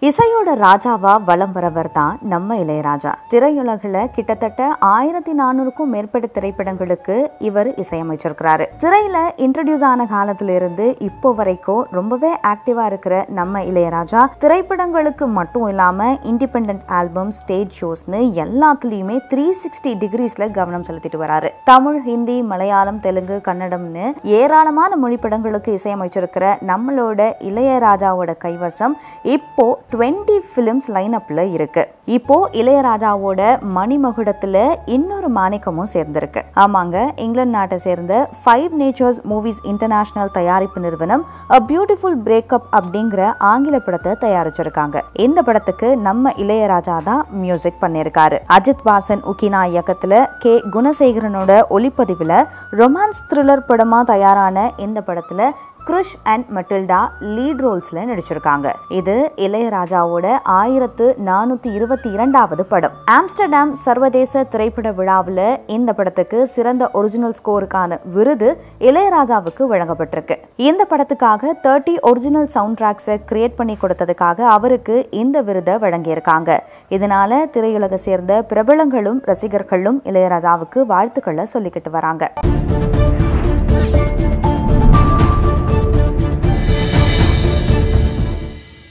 இசையோட ராஜாவா வலம் வரவர் தான் நம்ம இளையராஜா திரையுலகில் கிட்டத்தட்ட ஆயிரத்தி நானூறுக்கும் மேற்பட்ட திரைப்படங்களுக்கு இவர் இசையமைச்சிருக்கிறாரு திரையில இன்ட்ரடியூஸ் ஆன காலத்துல இருந்து இப்போ வரைக்கும் ரொம்பவே ஆக்டிவா இருக்கிற நம்ம இளையராஜா திரைப்படங்களுக்கு மட்டும் இல்லாம இண்டிபெண்ட் ஆல்பம் ஸ்டேஜ் ஷோஸ்னு எல்லாத்துலயுமே த்ரீ சிக்ஸ்டி டிகிரிஸ்ல கவனம் செலுத்திட்டு வராரு தமிழ் ஹிந்தி மலையாளம் தெலுங்கு கன்னடம்னு ஏராளமான மொழி படங்களுக்கு இசையமைச்சிருக்கிற நம்மளோட இளையராஜாவோட கைவசம் இப்போ டுவெண்ட்டி ஃபிலிம்ஸ் லைனப்ல இருக்கு இப்போ இளையராஜாவோட மணிமகுடத்துல இன்னொரு மாணிக்கமும் சேர்ந்திருக்கு ஆமாங்க இங்கிலாந்து நாட்டை சேர்ந்த ஃபைவ் நேச்சர்ஸ் மூவிஸ் இன்டர்நேஷனல் தயாரிப்பு நிறுவனம் அ பியூட்டிஃபுல் பிரேக்கப் அப்படிங்கிற ஆங்கில படத்தை தயாரிச்சிருக்காங்க இந்த படத்துக்கு நம்ம இளையராஜா தான் மியூசிக் பண்ணியிருக்காரு அஜித் வாசன் உக்கினா இயக்கத்துல கே குணசேகரனோட ஒளிப்பதிவுல ரொமான்ஸ் த்ரில்லர் படமா தயாரான இந்த படத்துல கிருஷ் அண்ட் மட்டில்டா லீட் ரோல்ஸ்ல நடிச்சிருக்காங்க இது இளையராஜாவோட ஆயிரத்து நானூத்தி இருபத்தி இரண்டாவது படம் ஆம்ஸ்டர்டாம் சர்வதேச திரைப்பட விழாவில் இந்த படத்துக்கு சிறந்த ஒரிஜினல் ஸ்கோருக்கான விருது இளையராஜாவுக்கு வழங்கப்பட்டிருக்கு இந்த படத்துக்காக தேர்ட்டி ஒரிஜினல் சவுண்ட் ட்ராக்ஸை கிரியேட் பண்ணி கொடுத்ததுக்காக அவருக்கு இந்த விருதை வழங்கியிருக்காங்க இதனால திரையுலக சேர்ந்த பிரபலங்களும் ரசிகர்களும் இளையராஜாவுக்கு வாழ்த்துக்களை சொல்லிக்கிட்டு வராங்க